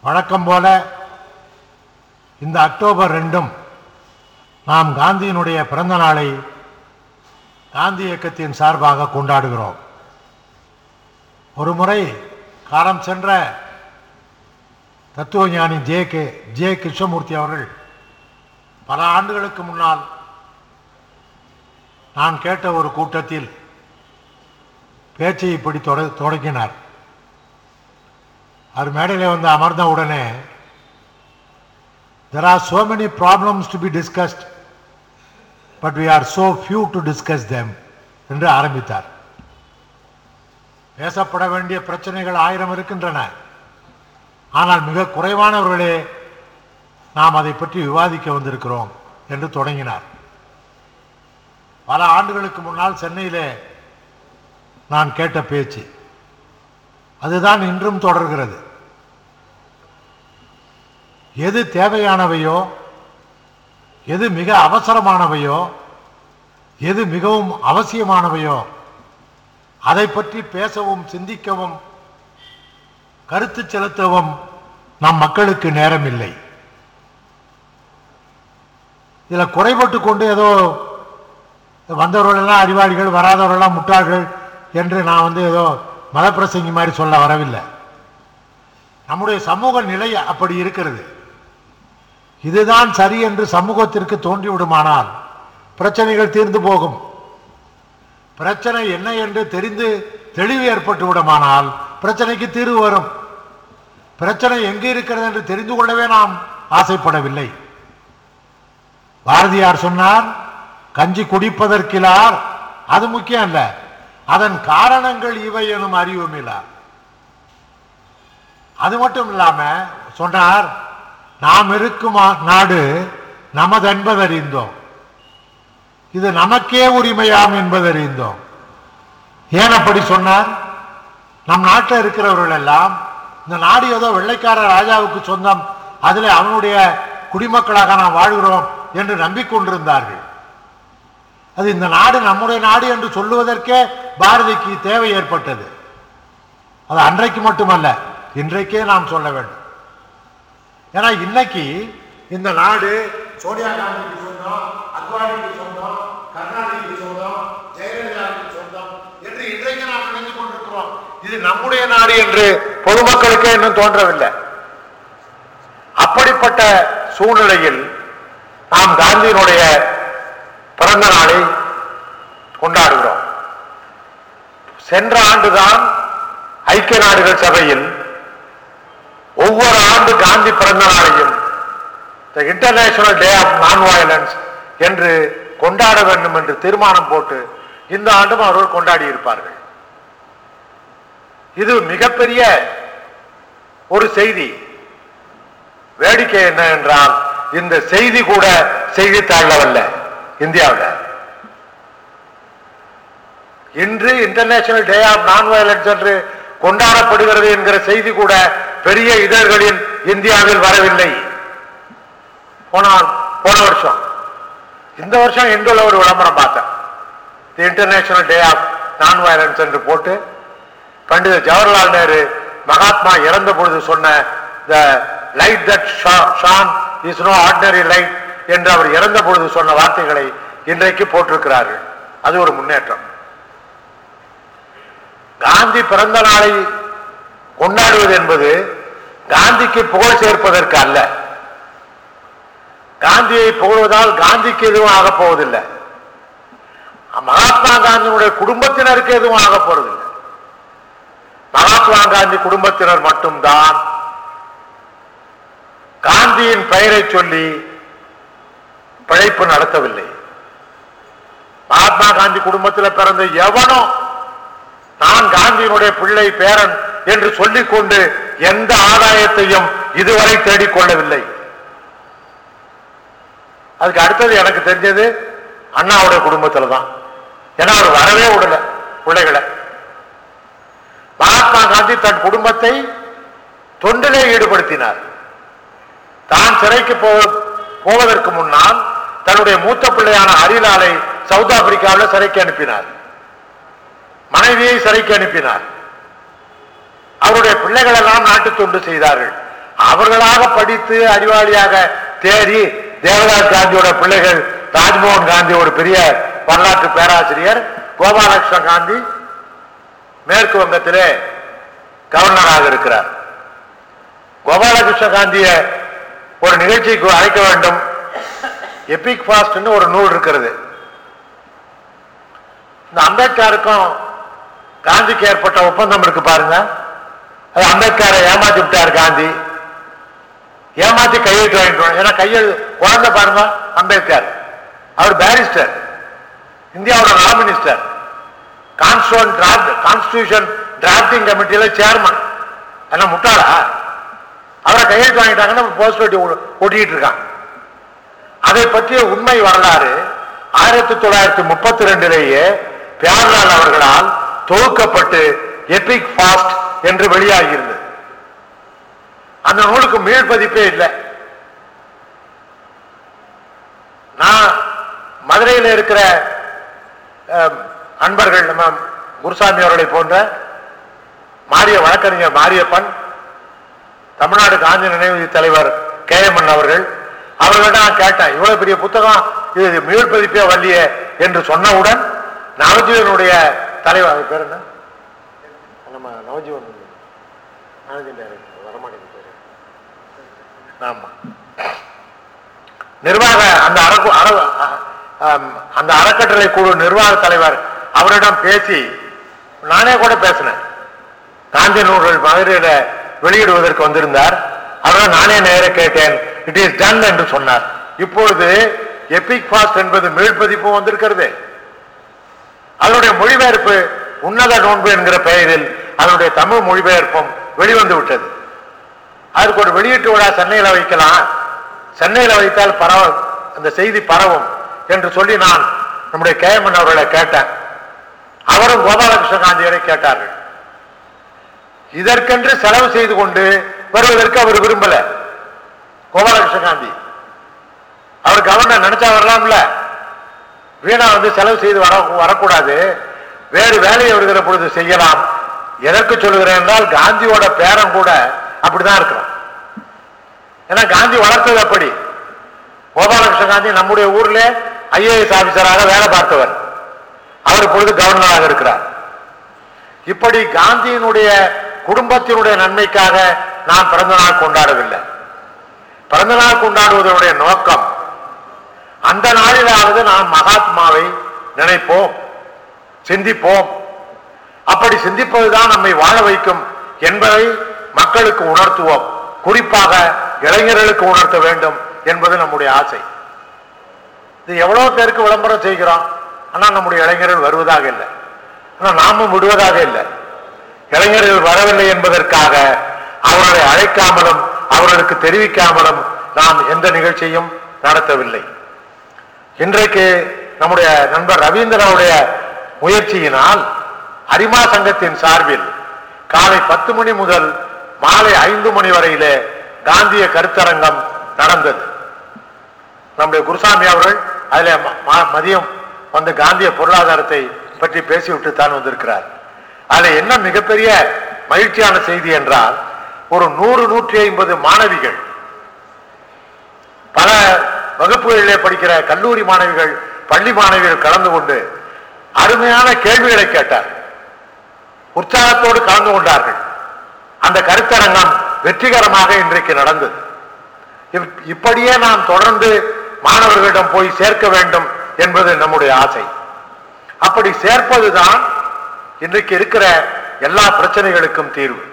வழக்கம் போல இந்த அக்டோபர் ரெண்டும் நாம் காந்தியினுடைய பிறந்த நாளை காந்தி இயக்கத்தின் சார்பாக கொண்டாடுகிறோம் ஒரு முறை காலம் சென்ற தத்துவஞானி ஜே கே ஜே கிருஷ்ணமூர்த்தி அவர்கள் பல ஆண்டுகளுக்கு முன்னால் நான் கேட்ட ஒரு கூட்டத்தில் பேச்சை இப்படி தொட தொடங்கினார் அவர் மேடையில் வந்து அமர்ந்த உடனே there are so many problems to be discussed but we are so few to discuss them என்று ஆரம்பித்தார் பேசப்பட வேண்டிய பிரச்சனைகள் ஆயிரம் இருக்கின்றன ஆனால் மிக குறைவானவர்களே நாம் அதை பற்றி விவாதிக்க வந்திருக்கிறோம் என்று தொடங்கினார் பல ஆண்டுகளுக்கு முன்னால் சென்னையிலே நான் கேட்ட பேச்சு அதுதான் இன்றும் தொடர்கிறது எது தேவையானவையோ எது மிக அவசரமானவையோ எது மிகவும் அவசியமானவையோ அதை பற்றி பேசவும் சிந்திக்கவும் கருத்து செலுத்தவும் நம் மக்களுக்கு நேரம் இல்லை இதில் குறைபட்டு கொண்டு ஏதோ வந்தவர்களெல்லாம் அறிவாளிகள் வராதவர்களெல்லாம் முட்டாள்கள் என்று நான் வந்து ஏதோ மதப்பிரசங்கி மாதிரி சொல்ல வரவில்லை நம்முடைய சமூக நிலை அப்படி இருக்கிறது இதுதான் சரி என்று சமூகத்திற்கு தோன்றிவிடுமானால் பிரச்சனைகள் தீர்ந்து போகும் பிரச்சனை என்ன என்று தெரிந்து தெளிவு ஏற்பட்டு விடுமானால் பிரச்சனைக்கு தீர்வு வரும் பிரச்சனை எங்கே இருக்கிறது என்று தெரிந்து கொள்ளவே நாம் ஆசைப்படவில்லை பாரதியார் சொன்னார் கஞ்சி குடிப்பதற்கிலார் அது முக்கியம் அல்ல அதன் காரணங்கள் இவை எனும் அறிவும் இல்லார் அது மட்டும் இல்லாம சொன்னார் நாம் இருக்கும் ஆ- நாடு நமதென்பதறிந்தோம் இது நமக்கே உரிமையாம் என்பதறிந்தோம் ஏன் அப்படி சொன்னார் நம் நாட்டில் இருக்கிறவர்கள் எல்லாம் இந்த நாடு ஏதோ வெள்ளைக்கார ராஜாவுக்கு சொந்தம் அதில் அவனுடைய குடிமக்களாக நாம் வாழ்கிறோம் என்று நம்பிக்கொண்டிருந்தார்கள் அது இந்த நாடு நம்முடைய நாடு என்று சொல்லுவதற்கே பாரதிக்கு தேவை ஏற்பட்டது அது அன்றைக்கு மட்டுமல்ல இன்றைக்கே நாம் சொல்ல வேண்டும் ஏன்னா இன்னைக்கு இந்த நாடு சோனியா காந்திக்கு சொந்தம் அத்வானிக்கு சொந்தம் கருணாநிதிக்கு சொந்தம் ஜெயலலிதாவுக்கு சொந்தம் என்று இன்றைக்கு நாம் நினைத்துக் கொண்டிருக்கிறோம் இது நம்முடைய நாடு என்று பொதுமக்களுக்கே இன்னும் தோன்றவில்லை அப்படிப்பட்ட சூழ்நிலையில் நாம் காந்தியினுடைய பிறந்த நாளை கொண்டாடுகிறோம் சென்ற ஆண்டுதான் ஐக்கிய நாடுகள் சபையில் ஒவ்வொரு ஆண்டு காந்தி பிறந்த நாளையும் the international day of non violence என்று கொண்டாட வேண்டும் என்று தீர்மானம் போட்டு இந்த ஆண்டும் அவர்கள் கொண்டாடி இருப்பார்கள் இது மிகப்பெரிய ஒரு செய்தி வேடிக்கை என்ன என்றால் இந்த செய்தி கூட செய்தித்தாள்ல வரல இந்தியாவில் இன்று international day of non violence என்று கொண்டாடப்படுகிறது என்கிற செய்தி கூட பெரிய இதழ்களில் இந்தியாவில் வரவில்லை போன போன வருஷம் இந்த வருஷம் இந்துல ஒரு விளம்பரம் பார்த்தேன் the international day of non violence என்று போட்டு பண்டித ஜவஹர்லால் நேரு மகாத்மா இறந்த பொழுது சொன்ன the light that shone is no ordinary light என்று அவர் இறந்த பொழுது சொன்ன வார்த்தைகளை இன்றைக்கு போட்டிருக்கிறார்கள் அது ஒரு முன்னேற்றம் காந்தி பிறந்த நாளை கொண்டாடுவது என்பது காந்திக்கு புகழ் சேர்ப்பதற்கு அல்ல காந்தியை புகழ்வதால் காந்திக்கு எதுவும் ஆகப் போவதில்லை மகாத்மா காந்தியினுடைய குடும்பத்தினருக்கு எதுவும் ஆகப் போறதில்லை மகாத்மா காந்தி குடும்பத்தினர் மட்டும்தான் காந்தியின் பெயரை சொல்லி பிழைப்பு நடத்தவில்லை மகாத்மா காந்தி குடும்பத்தில் பிறந்த எவனும் நான் காந்தியினுடைய பிள்ளை பேரன் என்று சொல்லிக்கொண்டு எந்த ஆதாயத்தையும் இதுவரை தேடிக்கொள்ளவில்லை அதுக்கு அடுத்தது எனக்கு தெரிஞ்சது அண்ணாவுடைய குடும்பத்துல தான் ஏன்னா அவர் வரவே விடல பிள்ளைகளை மகாத்மா காந்தி தன் குடும்பத்தை தொண்டிலே ஈடுபடுத்தினார் தான் சிறைக்கு போ- போவதற்கு முன்னால் தன்னுடைய மூத்த பிள்ளையான ஹரிலாலை சவுத் ஆப்பிரிக்காவில் சிறைக்கு அனுப்பினார் மனைவியை சிறைக்கு அனுப்பினார் அவருடைய பிள்ளைகள் எல்லாம் நாட்டு தொண்டு செய்தார்கள் அவர்களாக படித்து அறிவாளியாக தேறி தேவதாஸ் காந்தியோட பிள்ளைகள் ராஜ்மோகன் காந்தி ஒரு பெரிய வரலாற்று பேராசிரியர் கோபாலகிருஷ்ண காந்தி மேற்கு வங்கத்திலே கவர்னராக இருக்கிறார் கோபாலகிருஷ்ண காந்திய ஒரு நிகழ்ச்சிக்கு அழைக்க வேண்டும் எபிக் ஃபாஸ்ட்னு ஒரு நூல் இருக்கிறது இந்த அம்பேத்கருக்கும் காந்திக்கு ஏற்பட்ட ஒப்பந்தம் இருக்கு பாருங்க அது அம்பேத்கரை ஏமாத்தி விட்டார் காந்தி ஏமாத்தி கையெழுத்து வாங்கிட்டு ஏன்னா கையெழு குழந்தை பாருங்க அம்பேத்கர் அவர் பேரிஸ்டர் இந்தியாவோட law minister constituent draft constitution drafting கமிட்டியில சேர்மன் என்ன முட்டாளா அவரை கையெழுத்து வாங்கிட்டாங்கன்னா போஸ்ட் ஒட்டி ஒட்டிட்டு இருக்கான் அதை பற்றிய உண்மை வரலாறு ஆயிரத்தி தொள்ளாயிரத்தி முப்பத்தி ரெண்டிலேயே பியார்லால் அவர்களால் தொகுக்கப்பட்டு எபிக் ஃபாஸ்ட் என்று வெளியாகியிருந்தது அந்த நூலுக்கு மீள் பதிப்பே இல்லை நான் மதுரையில் இருக்கிற அஹ், அன்பர்கள் நம்ம குருசாமி அவர்களை போன்ற மாரிய வழக்கறிஞர் மாரியப்பன் தமிழ்நாடு காந்தி நினைவு தலைவர் கே எம் அவர்கள் அவர்களிடம் நான் கேட்டேன் இவ்வளவு பெரிய புத்தகம் இது மீள் பதிப்பே வரலையே என்று சொன்னவுடன் நவஜீவனுடைய தலைவர் அவர் பேர் என்ன நம்ம நவஜீவன் மேனேஜிங் டைரக்டர் வரமாட்டேங்குது ஆமா நிர்வாக அந்த அரக்கு அற ஆம், அந்த அறக்கட்டளை குழு நிர்வாக தலைவர் அவரிடம் பேசி நானே கூட பேசினேன் காந்தி நூல்கள் மதுரையில வெளியிடுவதற்கு வந்திருந்தார் அவரை நானே நேர கேட்டேன் இட் இஸ் டன் என்று சொன்னார் இப்பொழுது எபிக் ஃபாஸ்ட் என்பது மீள்பதிப்பு வந்திருக்கிறது அதனுடைய மொழிபெயர்ப்பு உன்னத நோன்பு என்கிற பெயரில் அதனுடைய தமிழ் மொழிபெயர்ப்பும் வெளிவந்து விட்டது அதுக்கு ஒரு வெளியீட்டு விழா சென்னையில வைக்கலாம் சென்னையில வைத்தால் பரவ அந்த செய்தி பரவும் என்று சொல்லி நான் நம்முடைய கேஎம்என் அவர்களை கேட்டேன் அவரும் கோபாலகிருஷ்ண காந்தியரை கேட்டார்கள் இதற்கென்று செலவு செய்து கொண்டு வருவதற்கு அவர் விரும்பல கோபாலகிருஷ்ண காந்தி அவர் கவர்னர் நினைச்சா வரலாம்ல வீணா வந்து செலவு செய்து வர வரக்கூடாது வேறு வேலையை வருகிற பொழுது செய்யலாம் எதற்கு சொல்லுகிறேன் என்றால் காந்தியோட பேரன் கூட அப்படிதான் இருக்கிறான் ஏன்னா காந்தி வளர்த்தது அப்படி கோபாலகிருஷ்ண காந்தி நம்முடைய ஊர்ல ஐஏஎஸ் ஆபீசராக வேலை பார்த்தவர் அவர் இப்பொழுது கவர்னராக இருக்கிறார் இப்படி காந்தியினுடைய குடும்பத்தினுடைய நன்மைக்காக நாம் பிறந்த நாள் கொண்டாடவில்லை பிறந்த நாள் கொண்டாடுவதனுடைய நோக்கம் அந்த நாளிலாவது நாம் மகாத்மாவை நினைப்போம் சிந்திப்போம் அப்படி சிந்திப்பதுதான் நம்மை வாழ வைக்கும் என்பதை மக்களுக்கு உணர்த்துவோம் குறிப்பாக இளைஞர்களுக்கு உணர்த்த வேண்டும் என்பது நம்முடைய ஆசை இது எவ்வளவு பேருக்கு விளம்பரம் செய்கிறோம் ஆனா நம்முடைய இளைஞர்கள் வருவதாக இல்லை ஆனா நாமும் விடுவதாக இல்லை இளைஞர்கள் வரவில்லை என்பதற்காக அவர்களை அழைக்காமலும் அவர்களுக்கு தெரிவிக்காமலும் நாம் எந்த நிகழ்ச்சியும் நடத்தவில்லை இன்றைக்கு நம்முடைய நண்பர் ரவீந்திரனுடைய முயற்சியினால் அரிமா சங்கத்தின் சார்பில் காலை பத்து மணி முதல் மாலை ஐந்து மணி வரையிலே காந்திய கருத்தரங்கம் நடந்தது நம்முடைய குருசாமி அவர்கள் அதில் ம- ம- மதியம் வந்து காந்திய பொருளாதாரத்தை பற்றி பேசிவிட்டு தான் வந்திருக்கிறார் அதுல என்ன மிகப்பெரிய மகிழ்ச்சியான செய்தி என்றால் ஒரு நூறு நூற்றி ஐம்பது மாணவிகள் பல வகுப்புகளிலே படிக்கிற கல்லூரி மாணவிகள் பள்ளி மாணவிகள் கலந்து கொண்டு அருமையான கேள்விகளை கேட்டார் உற்சாகத்தோடு கலந்து கொண்டார்கள் அந்த கருத்தரங்கம் வெற்றிகரமாக இன்றைக்கு நடந்தது இப்- இப்படியே நாம் தொடர்ந்து மாணவர்களிடம் போய் சேர்க்க வேண்டும் என்பது நம்முடைய ஆசை அப்படி சேர்ப்பதுதான் இன்றைக்கு இருக்கிற எல்லா பிரச்சனைகளுக்கும் தீர்வு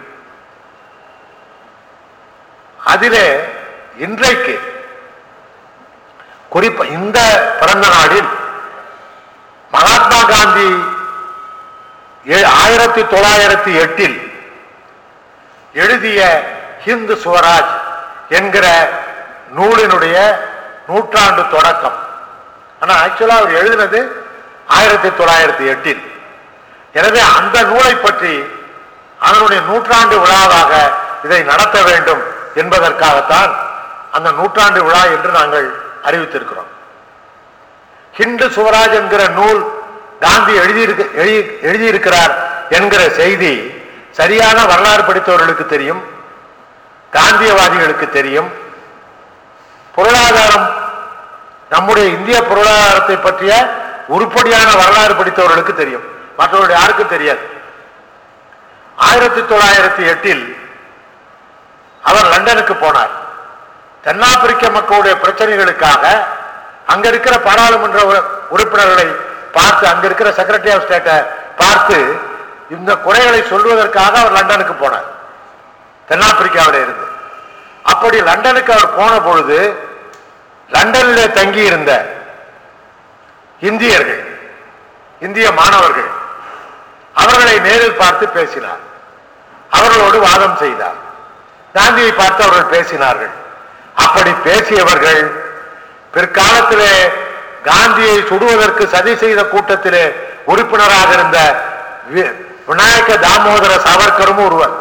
அதிலே இன்றைக்கு குறிப்பா இந்த பிறந்த நாளில் மகாத்மா காந்தி ஏ- ஆயிரத்தி தொள்ளாயிரத்தி எட்டில் எழுதிய ஹிந்து சுவராஜ் என்கிற நூலினுடைய நூற்றாண்டு தொடக்கம் ஆனா ஆக்சுவலா அவர் எழுதினது ஆயிரத்தி தொள்ளாயிரத்தி எட்டில் எனவே அந்த நூலை பற்றி அதனுடைய நூற்றாண்டு விழாவாக இதை நடத்த வேண்டும் என்பதற்காகத்தான் அந்த நூற்றாண்டு விழா என்று நாங்கள் அறிவித்திருக்கிறோம் ஹிந்து சுவராஜ் என்கிற நூல் காந்தி எழுதியிருக்க எழுதி- எழுதியிருக்கிறார் என்கிற செய்தி சரியான வரலாறு படித்தவர்களுக்கு தெரியும் காந்தியவாதிகளுக்கு தெரியும் பொருளாதாரம் நம்முடைய இந்திய பொருளாதாரத்தை பற்றிய உருப்படியான வரலாறு படித்தவர்களுக்கு தெரியும் மற்றவர்கள் யாருக்கும் தெரியாது ஆயிரத்தி தொள்ளாயிரத்தி எட்டில் அவர் லண்டனுக்கு போனார் தென்னாப்பிரிக்க மக்களுடைய பிரச்சனைகளுக்காக அங்க இருக்கிற பாராளுமன்ற உறு- உறுப்பினர்களை பார்த்து அங்க இருக்கிற செக்ரட்டரி ஆஃப் ஸ்டேட்டை பார்த்து இந்த குறைகளை சொல்வதற்காக அவர் லண்டனுக்கு போனார் தென்னாப்பிரிக்காவில் இருந்து அப்படி லண்டனுக்கு அவர் போன பொழுது லண்டனிலே தங்கி இருந்த இந்தியர்கள் இந்திய மாணவர்கள் அவர்களை நேரில் பார்த்து பேசினார் அவர்களோடு வாதம் செய்தார் காந்தியை பார்த்து அவர்கள் பேசினார்கள் அப்படி பேசியவர்கள் பிற்காலத்திலே காந்தியை சுடுவதற்கு சதி செய்த கூட்டத்திலே உறுப்பினராக இருந்த வி- விநாயக தாமோதர சாவர்கரும் ஒருவர்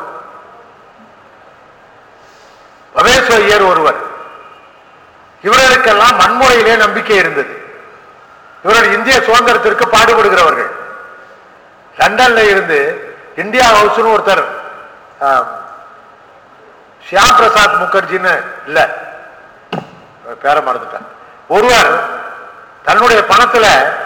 பவேஸ்வரியர் ஒருவர் இவர்களுக்கெல்லாம் வன்முறையிலே நம்பிக்கை இருந்தது இவர்கள் இந்திய சுதந்திரத்திற்கு பாடுபடுகிறவர்கள் லண்டன்ல இருந்து இந்தியா ஹவுஸ்னு ஒருத்தர் ஆம், ஷியாம் பிரசாத் முகர்ஜின்னு இல்ல அவர் பேரை மறந்துட்டேன் ஒருவர் தன்னுடைய பணத்துல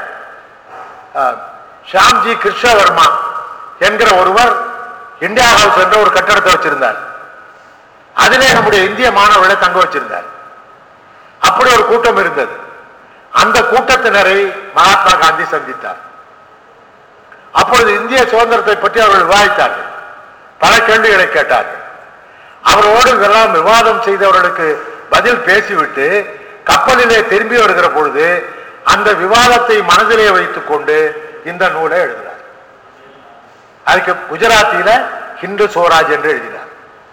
ஆ, ஷியாம்ஜி கிருஷ்ணவர்மா என்கிற ஒருவர் இந்தியா ஹவுஸ் என்ற ஒரு கட்டடத்தை வச்சிருந்தார் அதிலே நம்முடைய இந்திய மாணவர்களை தங்க வச்சிருந்தார் அப்படி ஒரு கூட்டம் இருந்தது அந்த கூட்டத்தினரை மகாத்மா காந்தி சந்தித்தார் அப்பொழுது இந்திய சுதந்திரத்தை பற்றி அவர்கள் விவாதித்தார்கள் பல கேள்விகளை கேட்டார்கள் அவரோடு இதெல்லாம் விவாதம் செய்தவர்களுக்கு பதில் பேசிவிட்டு கப்பலிலே திரும்பி வருகிற பொழுது அந்த விவாதத்தை மனதிலே வைத்துக் கொண்டு இந்த நூலை எழுதினார் அதுக்கு குஜராத்தியில ஹிந்து சோராஜ் என்று எழுதினார்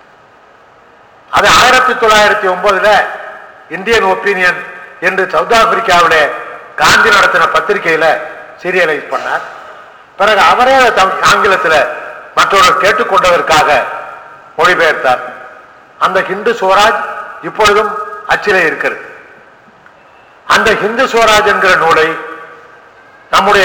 அது ஆயிரத்தி தொள்ளாயிரத்தி ஒன்பதுல இந்தியன் ஒப்பீனியன் என்று சவுத் ஆப்பிரிக்காவிலே காந்தி நடத்தின பத்திரிகையில சீரியலைஸ் பண்ணார் பிறகு அவரே அதை தமிழ் ஆங்கிலத்தில் மற்றவர்கள் கேட்டுக்கொண்டதற்காக மொழிபெயர்த்தார் அந்த ஹிந்து சுவராஜ் இப்பொழுதும் அச்சிலே இருக்கிறது அந்த ஹிந்து சுவராஜ் என்கிற நூலை நம்முடைய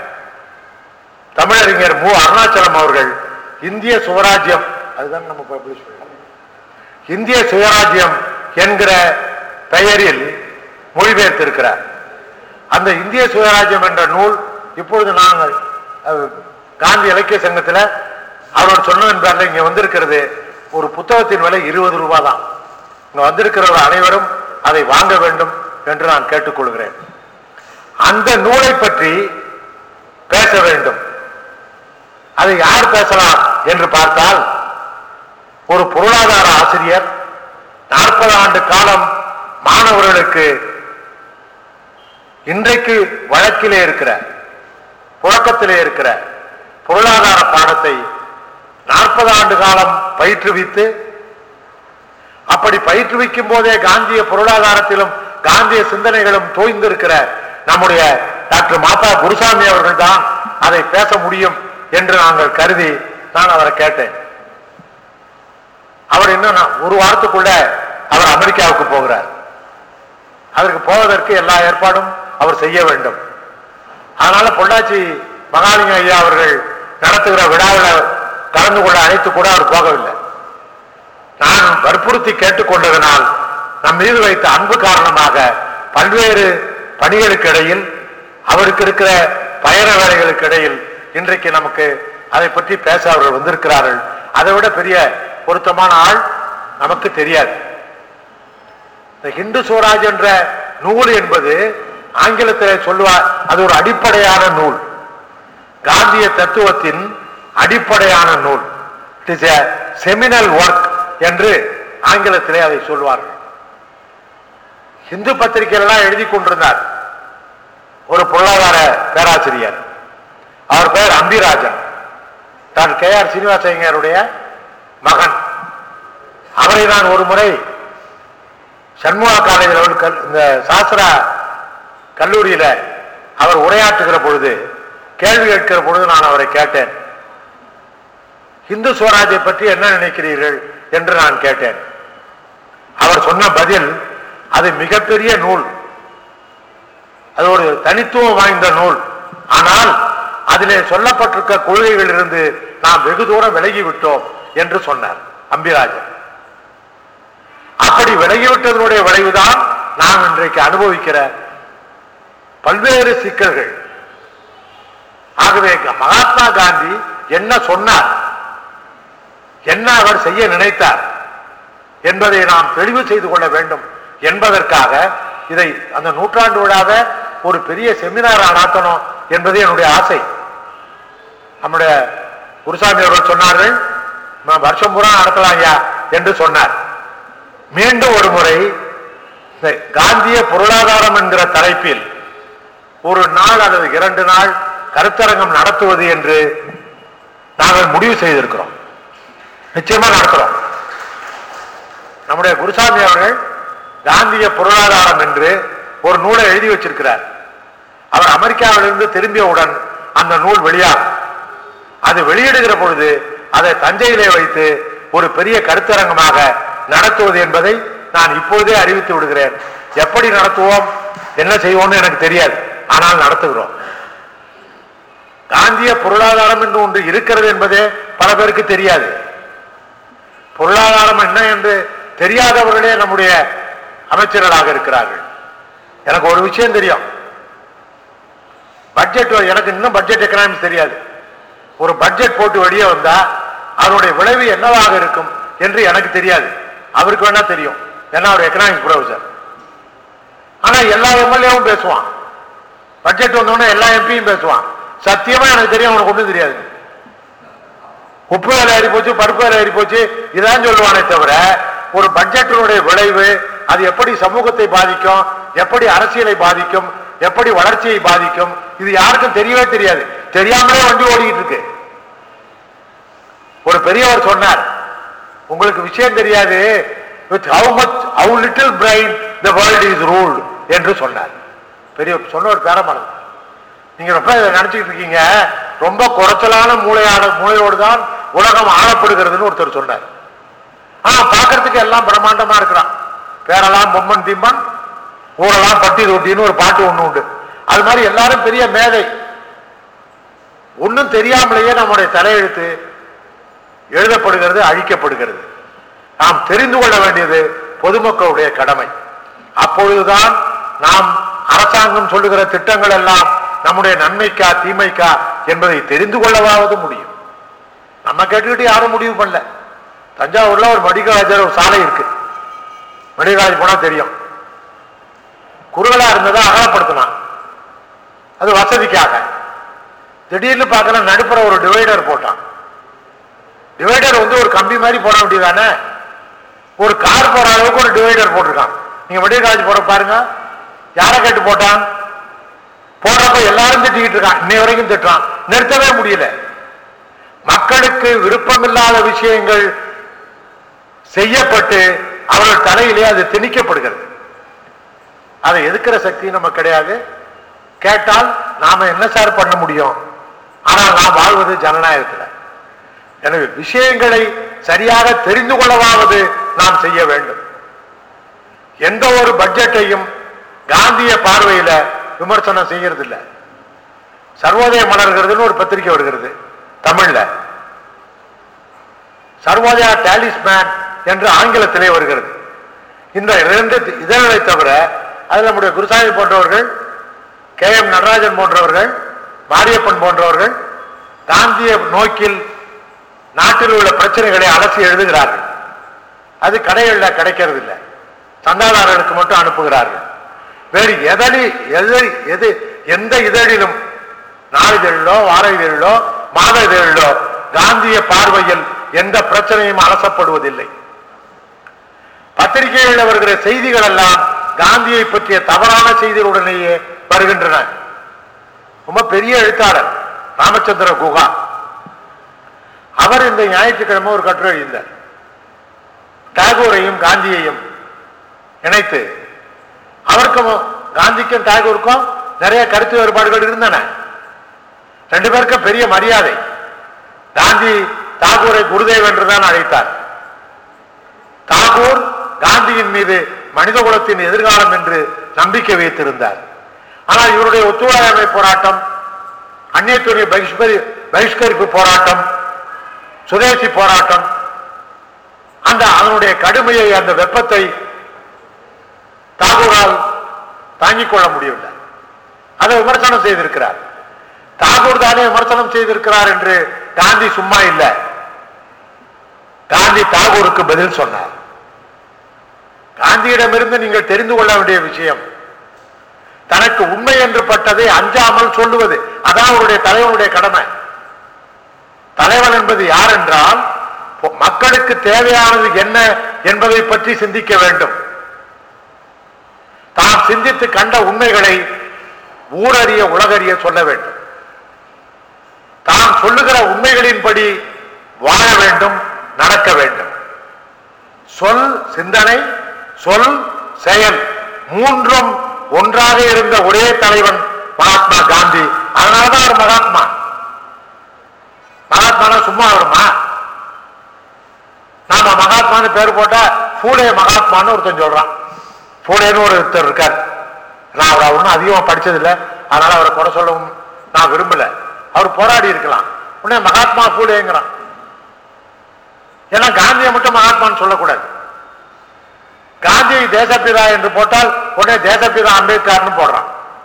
தமிழறிஞர் மு அருணாச்சலம் அவர்கள் இந்திய சுவராஜ்யம் அதுதான் நம்ம பப்ளிஷ் பண்ணோம் இந்திய சுயராஜ்யம் என்கிற பெயரில் மொழிபெயர்த்திருக்கிறார் அந்த இந்திய சுயராஜ்யம் என்ற நூல் இப்பொழுது நாங்கள் அஹ், காந்தி இலக்கிய சங்கத்தில் அவரோட சொன்னதன் பேரில் இங்க வந்திருக்கிறது ஒரு புத்தகத்தின் விலை இருபது ரூபாய் தான் இங்க வந்திருக்கிறவர்கள் அனைவரும் அதை வாங்க வேண்டும் என்று நான் கேட்டுக்கொள்கிறேன் அந்த நூலை பற்றி பேச வேண்டும் அதை யார் பேசலாம் என்று பார்த்தால் ஒரு பொருளாதார ஆசிரியர் நாற்பது ஆண்டு காலம் மாணவர்களுக்கு இன்றைக்கு வழக்கிலே இருக்கிற புழக்கத்திலே இருக்கிற பொருளாதார பாடத்தை நாற்பது ஆண்டு காலம் பயிற்றுவித்து அப்படி பயிற்றுவிக்கும் போதே காந்திய பொருளாதாரத்திலும் காந்திய சிந்தனைகளும் தோய்ந்திருக்கிற நம்முடைய டாக்டர் மாதா குருசாமி அவர்கள் தான் அதை பேச முடியும் என்று நாங்கள் கருதி நான் அவரை கேட்டேன் அவர் இன்னும் நான் ஒரு வாரத்துக்குள்ள அவர் அமெரிக்காவுக்கு போகிறார் அதற்கு போவதற்கு எல்லா ஏற்பாடும் அவர் செய்ய வேண்டும் அதனால பொள்ளாச்சி மகாலிங்க ஐயா அவர்கள் நடத்துகிற விழாவில் கலந்து கொள்ள அழைத்து கூட அவர் போகவில்லை நான் வற்புறுத்தி கேட்டுக்கொண்டதனால் நம் மீது வைத்த அன்பு காரணமாக பல்வேறு பணிகளுக்கு இடையில் அவருக்கு இருக்கிற பயண வேலைகளுக்கு இடையில் இன்றைக்கு நமக்கு அதை பற்றி பேச அவர்கள் வந்திருக்கிறார்கள் அதை விட பெரிய பொருத்தமான ஆள் நமக்கு தெரியாது இந்த ஹிந்து சுவராஜ் என்ற நூல் என்பது ஆங்கிலத்தில் சொல்லுவார் அது ஒரு அடிப்படையான நூல் காந்திய தத்துவத்தின் அடிப்படையான நூல் இட் இஸ் செமினல் ஒர்க் என்று ஆங்கிலத்திலே அதை சொல்வார்கள் இந்து பத்திரிகையெல்லாம் எழுதி கொண்டிருந்தார் ஒரு பொருளாதார பேராசிரியர் அவர் பெயர் அம்பிராஜன் தான் கே ஆர் சீனிவாசையருடைய மகன் அவரை நான் ஒரு முறை சண்முகா காலேஜில் உள்ள கல்- இந்த சாஸ்திரா கல்லூரியில அவர் உரையாற்றுகிற பொழுது கேள்வி கேட்கிற பொழுது நான் அவரை கேட்டேன் இந்து சுவராஜை பற்றி என்ன நினைக்கிறீர்கள் என்று நான் கேட்டேன் அவர் சொன்ன பதில் அது மிகப்பெரிய நூல் அது ஒரு தனித்துவம் வாய்ந்த நூல் ஆனால் அதிலே சொல்லப்பட்டிருக்க கொள்கைகளிலிருந்து நாம் வெகு தூரம் விலகி விட்டோம் என்று சொன்னார் அம்பிராஜன் அப்படி விலகிவிட்டதனுடைய விளைவுதான் நாம் இன்றைக்கு அனுபவிக்கிற பல்வேறு சிக்கல்கள் ஆகவே மகாத்மா காந்தி என்ன சொன்னார் என்ன அவர் செய்ய நினைத்தார் என்பதை நாம் தெளிவு செய்து கொள்ள வேண்டும் என்பதற்காக இதை அந்த நூற்றாண்டு விழாவை ஒரு பெரிய செமினார் நடத்தணும் என்பது என்னுடைய ஆசை நம்முடைய குருசாமி அவர்கள் சொன்னார்கள் "நான் வருஷம் பூரா நடத்தலாம் ஐயா என்று சொன்னார் மீண்டும் ஒரு முறை இந்த காந்திய பொருளாதாரம் என்கிற தலைப்பில் ஒரு நாள் அல்லது இரண்டு நாள் கருத்தரங்கம் நடத்துவது என்று நாங்கள் முடிவு செய்திருக்கிறோம் நிச்சயமா நடத்துறோம் நம்முடைய குருசாமி அவர்கள் காந்திய பொருளாதாரம் என்று ஒரு நூலை எழுதி வச்சிருக்கிறார் அவர் அமெரிக்காவிலிருந்து திரும்பியவுடன் அந்த நூல் வெளியாகும் அது வெளியிடுகிற பொழுது அதை தஞ்சையிலே வைத்து ஒரு பெரிய கருத்தரங்கமாக நடத்துவது என்பதை நான் இப்பொழுதே அறிவித்து விடுகிறேன் எப்படி நடத்துவோம் என்ன செய்வோம்னு எனக்கு தெரியாது ஆனால் நடத்துகிறோம் காந்திய பொருளாதாரம் என்று ஒன்று இருக்கிறது என்பதே பல பேருக்கு தெரியாது பொருளாதாரம் என்ன என்று தெரியாதவர்களே நம்முடைய அமைச்சர்களாக இருக்கிறார்கள் எனக்கு ஒரு விஷயம் தெரியும் பட்ஜெட் எனக்கு இன்னும் பட்ஜெட் எக்கனாமிக்ஸ் தெரியாது ஒரு பட்ஜெட் போட்டு வெளியே வந்தா அதனுடைய விளைவு என்னவாக இருக்கும் என்று எனக்கு தெரியாது அவருக்கு வேணா தெரியும் ஏன்னா அவர் எக்கனாமிக்ஸ் ப்ரொஃபசர் ஆனா எல்லா எம்எல்ஏவும் பேசுவான் பட்ஜெட் வந்தோடனே எல்லா எம்பியும் பேசுவான் சத்தியமா எனக்கு தெரியும் அவனுக்கு ஒண்ணும் தெரியாது உப்பு விலை ஏறி போச்சு பருப்பு விலை ஏறி போச்சு இதான் சொல்லுவானே தவிர ஒரு பட்ஜெட்டினுடைய விளைவு அது எப்படி சமூகத்தை பாதிக்கும் எப்படி அரசியலை பாதிக்கும் எப்படி வளர்ச்சியை பாதிக்கும் இது யாருக்கும் தெரியவே தெரியாது தெரியாமலே வண்டி ஓடிக்கிட்டு இருக்கு ஒரு பெரியவர் சொன்னார் உங்களுக்கு விஷயம் தெரியாது with how much how little brain the world is ruled என்று சொன்னார் பெரிய சொன்ன ஒரு பேரமனம் நீங்க ரொம்ப இதை நினைச்சுக்கிட்டு இருக்கீங்க ரொம்ப குறைச்சலான மூளையான மூளையோடு தான் உலகம் ஆளப்படுகிறதுன்னு ஒருத்தர் சொன்னார் ஆனா பார்க்கறதுக்கு எல்லாம் பிரம்மாண்டமா இருக்கிறான் பேரெல்லாம் பொம்மன் திம்மன் ஊரெல்லாம் பட்டி தொட்டின்னு ஒரு பாட்டு ஒண்ணு உண்டு அது மாதிரி எல்லாரும் பெரிய மேதை ஒண்ணும் தெரியாமலேயே நம்முடைய தலையெழுத்து எழுதப்படுகிறது அழிக்கப்படுகிறது நாம் தெரிந்து கொள்ள வேண்டியது பொதுமக்களுடைய கடமை அப்பொழுதுதான் நாம் அரசாங்கம் சொல்லுகிற திட்டங்கள் எல்லாம் நம்முடைய நன்மைக்கா தீமைக்கா என்பதை தெரிந்து கொள்ளவாவது முடியும் நம்ம கேட்டுக்கிட்டு யாரும் முடிவு பண்ணல தஞ்சாவூர்ல ஒரு மெடிக்கல் ஒரு சாலை இருக்கு மெடிக்கல் காலேஜ் போனா தெரியும் குறுகலா இருந்ததை அகலப்படுத்தினான் அது வசதிக்காக திடீர்னு பார்க்கல நடுப்புற ஒரு டிவைடர் போட்டான் டிவைடர் வந்து ஒரு கம்பி மாதிரி போட வேண்டியதானே ஒரு கார் போற அளவுக்கு ஒரு டிவைடர் போட்டிருக்கான் நீங்க மெடிக்கல் காலேஜ் போற பாருங்க யாரை கேட்டு போட்டான் போடுறப்ப எல்லாரும் திட்டிக்கிட்டு இருக்கான் இன்னை வரைக்கும் திட்டுறான் நிறுத்தவே முடியல மக்களுக்கு விருப்பமில்லாத விஷயங்கள் செய்யப்பட்டு அவர்கள் தலையிலே அது திணிக்கப்படுகிறது அதை எதுக்கிற சக்தி நமக்கு கிடையாது கேட்டால் நாம என்ன சார் பண்ண முடியும் ஆனால் நாம் வாழ்வது ஜனநாயகத்தில் எனவே விஷயங்களை சரியாக தெரிந்து கொள்ளவாவது நாம் செய்ய வேண்டும் எந்த ஒரு பட்ஜெட்டையும் காந்திய பார்வையில விமர்சனம் செய்யறது இல்ல சர்வோதய மலர்கிறதுன்னு ஒரு பத்திரிகை வருகிறது தமிழ்ல சர்வோதயா டாலிஸ்மேன் என்று ஆங்கிலத்திலே வருகிறது இந்த இரண்டு இதழ்களை தவிர அது நம்முடைய குருசாமி போன்றவர்கள் கே எம் நடராஜன் போன்றவர்கள் மாரியப்பன் போன்றவர்கள் காந்திய நோக்கில் நாட்டில் உள்ள பிரச்சனைகளை அலசி எழுதுகிறார்கள் அது கடைகளில் கிடைக்கிறது இல்லை சந்தாதாரர்களுக்கு மட்டும் அனுப்புகிறார்கள் வேறு எதனி எது எது எந்த இதழிலும் நாளிதழிலோ வார இதழிலோ மாத இதழிலோ காந்திய பார்வையில் எந்த பிரச்சனையும் அலசப்படுவதில்லை பத்திரிகைகளில் வருகிற செய்திகள் எல்லாம் காந்தியை பற்றிய தவறான செய்திகளுடனேயே வருகின்றன ரொம்ப பெரிய எழுத்தாளர் ராமச்சந்திர குஹா அவர் இந்த ஞாயிற்றுக்கிழமை ஒரு கட்டுரை எழுந்தார் டாகூரையும் காந்தியையும் இணைத்து அவருக்கும் காந்திக்கும் டாகூருக்கும் நிறைய கருத்து வேறுபாடுகள் இருந்தன ரெண்டு பேருக்கும் பெரிய மரியாதை காந்தி தாகூரை குருதேவ் என்றுதான் அழைத்தார் தாகூர் காந்தியின் மீது மனித குலத்தின் எதிர்காலம் என்று நம்பிக்கை வைத்திருந்தார் ஆனால் இவருடைய ஒத்துழையாமை போராட்டம் அந்நியத்துறை பகிஷ்கரி பகிஷ்கரிப்பு போராட்டம் சுதேசி போராட்டம் அந்த அதனுடைய கடுமையை அந்த வெப்பத்தை தாகூரால் தாங்கிக் கொள்ள முடியவில்லை அதை விமர்சனம் செய்திருக்கிறார் தாகூர் தானே விமர்சனம் செய்திருக்கிறார் என்று காந்தி சும்மா இல்லை காந்தி தாகூருக்கு பதில் சொன்னார் காந்தியிடமிருந்து நீங்கள் தெரிந்து கொள்ள வேண்டிய விஷயம் தனக்கு உண்மை என்று பட்டதை அஞ்சாமல் சொல்லுவது அதான் அவருடைய தலைவனுடைய கடமை தலைவன் என்பது யார் என்றால் பொ- மக்களுக்கு தேவையானது என்ன என்பதை பற்றி சிந்திக்க வேண்டும் தாம் சிந்தித்து கண்ட உண்மைகளை ஊரறிய உலகறிய சொல்ல வேண்டும் தாம் சொல்லுகிற உண்மைகளின்படி வாழ வேண்டும் நடக்க வேண்டும் சொல் சிந்தனை சொல் செயல் மூன்றும் ஒன்றாக இருந்த ஒரே தலைவன் மகாத்மா காந்தி அதனாலதான் அவர் மகாத்மா மகாத்மானா சும்மா வருமா நாம மகாத்மான்னு பேர் போட்டா பூலே மகாத்மான்னு ஒருத்தன் சொல்றான் பூலேன்னு ஒரு ஒருத்தர் இருக்கார் நான் அவரை ஒன்றும் அதிகமாக படிச்சதில்லை அதனால அவரை குறை சொல்லவும் நான் விரும்பல அவர் போராடி இருக்கலாம் உடனே மகாத்மா பூலேங்கிறான் ஏன்னா காந்தியை மட்டும் மகாத்மான்னு சொல்லக்கூடாது காந்தியை தேசப்பிதா என்று போட்டால் உடனே தேசப்பிதா அம்பேத்கர்னு போடுறான்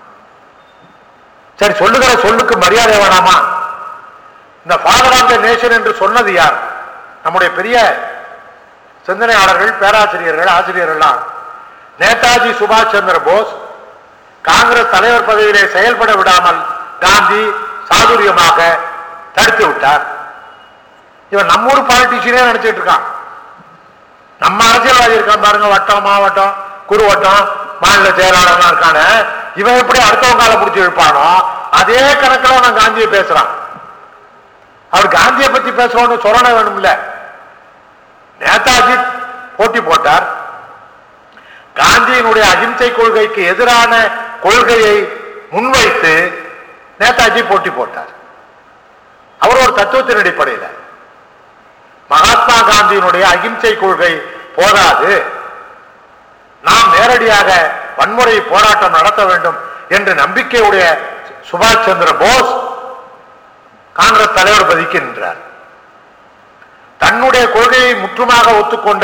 சரி சொல்லுகிற சொல்லுக்கு மரியாதை வேணாமா இந்த ஃபாதர் ஆஃப் த நேஷன் என்று சொன்னது யார் நம்முடைய பெரிய சிந்தனையாளர்கள் பேராசிரியர்கள் ஆசிரியர்கள்லாம் நேதாஜி சுபாஷ் சந்திர போஸ் காங்கிரஸ் தலைவர் பதவியிலே செயல்பட விடாமல் காந்தி சாதுரியமாக தடுத்து விட்டார் இவன் நம்ம ஊர் பாலிட்டிஷியனே நினைச்சிட்டு இருக்கான் நம்ம அரசியல்வாதி இருக்கான் பாருங்க வட்டம் மாவட்டம் குறுவட்டம் மாநில செயலாளர்லாம் இருக்கானே இவன் எப்படி அடுத்தவங்க காலை பிடிச்சி இழுப்பானோ அதே கணக்கில் அவன் காந்தியை பேசுறான் அவர் காந்தியை பத்தி பேசுறோம்னு சொல்லணும் வேணும்ல நேதாஜி போட்டி போட்டார் காந்தியினுடைய அகிம்சை கொள்கைக்கு எதிரான கொள்கையை முன்வைத்து நேதாஜி போட்டி போட்டார் அவர் ஒரு தத்துவத்தின் அடிப்படையில் மகாத்மா காந்தியினுடைய அகிம்சை கொள்கை போதாது நாம் நேரடியாக வன்முறை போராட்டம் நடத்த வேண்டும் என்று நம்பிக்கையுடைய சுபாஷ் சந்திர போஸ் காங்கிரஸ் தலைவர் பதவிக்கு நின்றார் தன்னுடைய கொள்கையை முற்றுமாக ஒத்துக்கொண்ட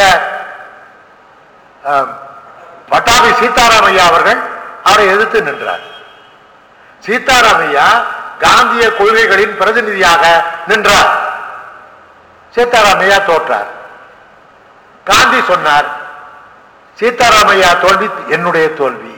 அஹ், பட்டாபி சீதாராமையா அவர்கள் அவரை எதிர்த்து நின்றார் சீதாராமையா காந்திய கொள்கைகளின் பிரதிநிதியாக நின்றார் சீதாராமையா தோற்றார் காந்தி சொன்னார் சீதாராமையா தோல்வி என்னுடைய தோல்வி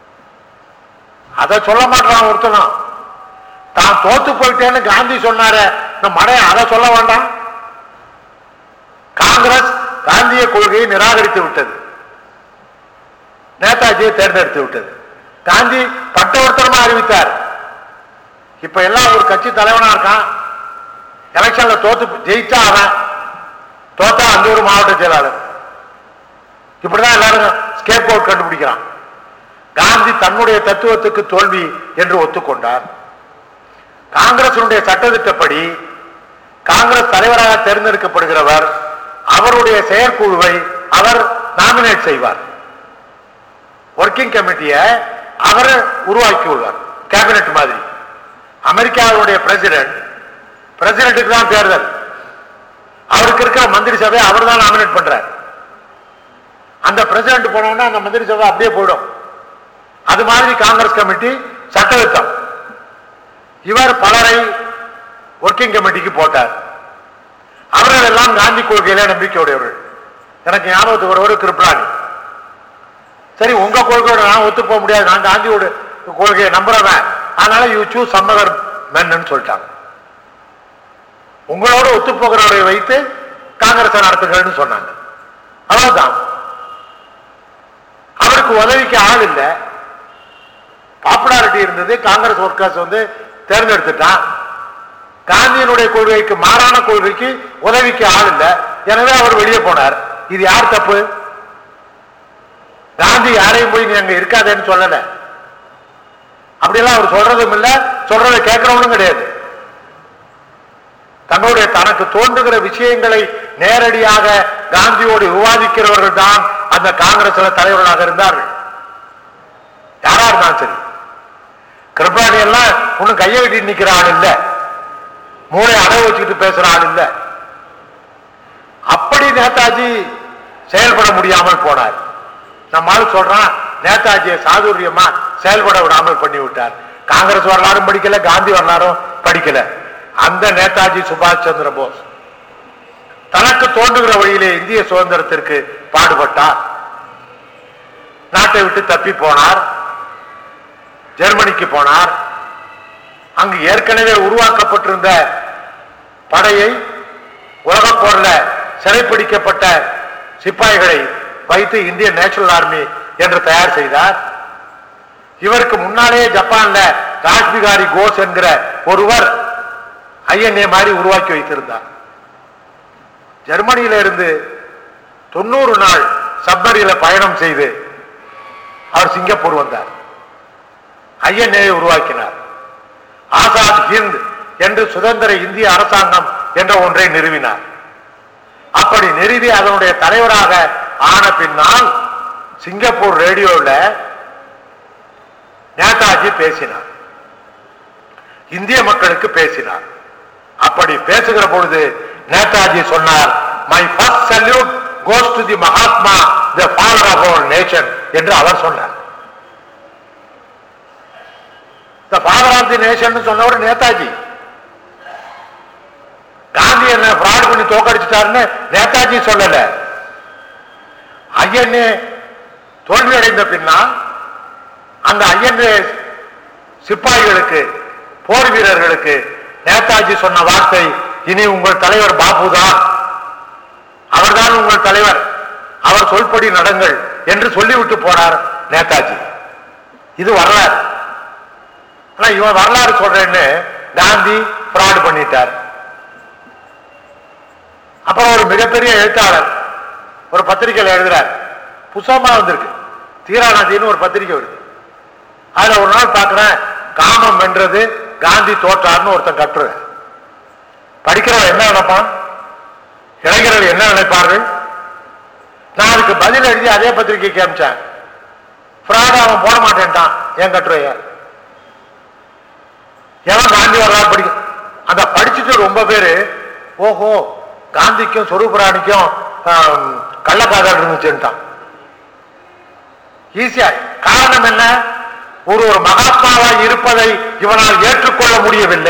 அதை சொல்ல மாட்டான் ஒருத்தனும் தான் தோத்து போயிட்டேன்னு காந்தி சொன்னார இந்த மடைய அதை சொல்ல வேண்டாம் காங்கிரஸ் காந்திய கொள்கையை நிராகரித்து விட்டது நேதாஜியை தேர்ந்தெடுத்து விட்டது காந்தி பட்டவர்த்தனமா அறிவித்தார் இப்ப எல்லாம் ஒரு கட்சி தலைவனா இருக்கான் எலெக்ஷன்ல தோத்து ஜெயிச்சா அவன் தோத்தா அந்த ஒரு மாவட்ட செயலாளர் இப்படிதான் எல்லாரும் ஸ்கேப் அவுட் கண்டுபிடிக்கிறான் காந்தி தன்னுடைய தத்துவத்துக்கு தோல்வி என்று ஒத்துக்கொண்டார் காங்கிரசினுடைய சட்டத்திட்டப்படி காங்கிரஸ் தலைவராக தேர்ந்தெடுக்கப்படுகிறவர் அவருடைய செயற்குழுவை அவர் நாமினேட் செய்வார் ஒர்க்கிங் கமிட்டியை அவர் உருவாக்கி உள்ளார் கேபினெட் மாதிரி அமெரிக்காவுடைய பிரசிடென்ட் பிரசிடென்ட்டுக்கு தான் தேர்தல் அவருக்கு இருக்கிற மந்திரி சபை அவர் தான் நாமினேட் பண்றார் அந்த பிரசிடென்ட் போனோம்னா அந்த மந்திரி சபை அப்படியே போயிடும் அது மாதிரி காங்கிரஸ் கமிட்டி சட்டத்திட்டம் இவர் பலரை ஒர்க்கிங் கமிட்டிக்கு போட்டார் அவர்கள் எல்லாம் காந்தி கொள்கையில நம்பிக்கையுடையவர்கள் எனக்கு ஞாபகத்துக்கு வருவது கிருப்லானி சரி உங்க கொள்கையோட நான் ஒத்து போக முடியாது நான் காந்தியோட கொள்கையை நம்புறவன் அதனால யூ சூஸ் சம்மதர் மென்னு சொல்லிட்டாங்க உங்களோட ஒத்து போகிறவரை வைத்து காங்கிரஸ் நடத்துங்கள்னு சொன்னாங்க அவ்வளவுதான் அவருக்கு உதவிக்கு ஆள் இல்லை பாப்புலாரிட்டி இருந்தது காங்கிரஸ் ஒர்க்கர்ஸ் வந்து தேர்ந்தெடுத்துட்டான் காந்தியினுடைய கொள்கைக்கு மாறான கொள்கைக்கு உதவிக்கு ஆள் இல்லை எனவே அவர் வெளியே போனார் இது யார் தப்பு காந்தி யாரையும் போய் நீ அங்க இருக்காதேன்னு சொல்லல அப்படியெல்லாம் அவர் சொல்றதும் இல்ல சொல்றதை கேட்கறவனும் கிடையாது தங்களுடைய தனக்கு தோன்றுகிற விஷயங்களை நேரடியாக காந்தியோடு விவாதிக்கிறவர்கள் தான் அந்த காங்கிரஸ்ல தலைவர்களாக இருந்தார்கள் யாரா இருந்தாலும் சரி கிருபாணி எல்லாம் ஒன்னும் கையை கட்டி நிக்கிற ஆள் இல்ல மூளை அடவு வச்சுக்கிட்டு பேசுற ஆள் இல்ல அப்படி நேதாஜி செயல்பட முடியாமல் போனார் நம்மால் சொல்றான் நேதாஜியை சாதுரியமா செயல்பட விடாமல் பண்ணி விட்டார் காங்கிரஸ் வரலாறும் படிக்கல காந்தி வரலாறும் படிக்கல அந்த நேதாஜி சுபாஷ் சந்திர போஸ் தனக்கு தோன்றுகிற வழியிலே இந்திய சுதந்திரத்திற்கு பாடுபட்டார் நாட்டை விட்டு தப்பி போனார் ஜெர்மனிக்கு போனார் அங்கு ஏற்கனவே உருவாக்கப்பட்டிருந்த படையை உலகப் போர்ல சிறைப்பிடிக்கப்பட்ட சிப்பாய்களை வைத்து இந்தியன் நேஷனல் ஆர்மி என்று தயார் செய்தார் இவருக்கு முன்னாலே ஜப்பான்ல ராஜ்பிகாரி கோஸ் என்கிற ஒருவர் ஐஎன்ஏ மாதிரி உருவாக்கி வைத்திருந்தார் ஜெர்மனியில இருந்து தொண்ணூறு நாள் சப்மரியில பயணம் செய்து அவர் சிங்கப்பூர் வந்தார் ஐஎன்ஏ உருவாக்கினார் ஆசாத் ஹிந்த் என்று சுதந்திர இந்திய அரசாங்கம் என்ற ஒன்றை நிறுவினார் அப்படி நிறுவி அதனுடைய தலைவராக ஆன பின்னால் சிங்கப்பூர் ரேடியோவில் நேதாஜி பேசினார் இந்திய மக்களுக்கு பேசினார் அப்படி பேசுகிற பொழுது நேதாஜி சொன்னார் my first salute goes to the Mahatma the father of our nation என்று அவர் சொன்னார் the father of the nation சொன்னவர் நேதாஜி காந்தி என்ன ஃப்ராட் பண்ணி தோக்கடிச்சிட்டாருன்னு நேதாஜி சொல்லல ஐயனே தோல்வி அடைந்த பின்னால் அந்த ஐயனே சிப்பாய்களுக்கு போர் வீரர்களுக்கு நேதாஜி சொன்ன வார்த்தை இனி உங்கள் தலைவர் பாபு தான் அவர்தான் உங்கள் தலைவர் அவர் சொல்படி நடங்கள் என்று சொல்லிவிட்டு போனார் நேதாஜி இது வரலாறு ஆனா இவன் வரலாறு சொல்றேன்னு காந்தி ஃப்ராட் பண்ணிட்டார் அப்புறம் ஒரு மிகப்பெரிய எழுத்தாளர் ஒரு பத்திரிகையில் எழுதுறார் புத்தகமா வந்திருக்கு தீராநதின்னு ஒரு பத்திரிகை வருது அதுல ஒரு நாள் பார்க்கிறேன் காமம் வென்றது காந்தி தோற்றார்னு ஒருத்தன் கட்டுற படிக்கிறவன் என்ன நினைப்பான் இளைஞர்கள் என்ன நினைப்பார்கள் நான் அதுக்கு பதில் எழுதி அதே பத்திரிகைக்கு அமிச்சேன் ஃப்ராட் அவன் போட மாட்டேன்ட்டான் ஏன் கட்டுரைய எவன் காந்தி வரலாறு படிக்க அந்த படிச்சுட்டு ரொம்ப பேரு ஓஹோ காந்திக்கும் சொரூபராணிக்கும் கள்ளக்காதல் இருந்துச்சுட்டான் ஈஸியா காரணம் என்ன ஒரு ஒரு மகாத்மாவா இருப்பதை இவனால் ஏற்றுக்கொள்ள முடியவில்லை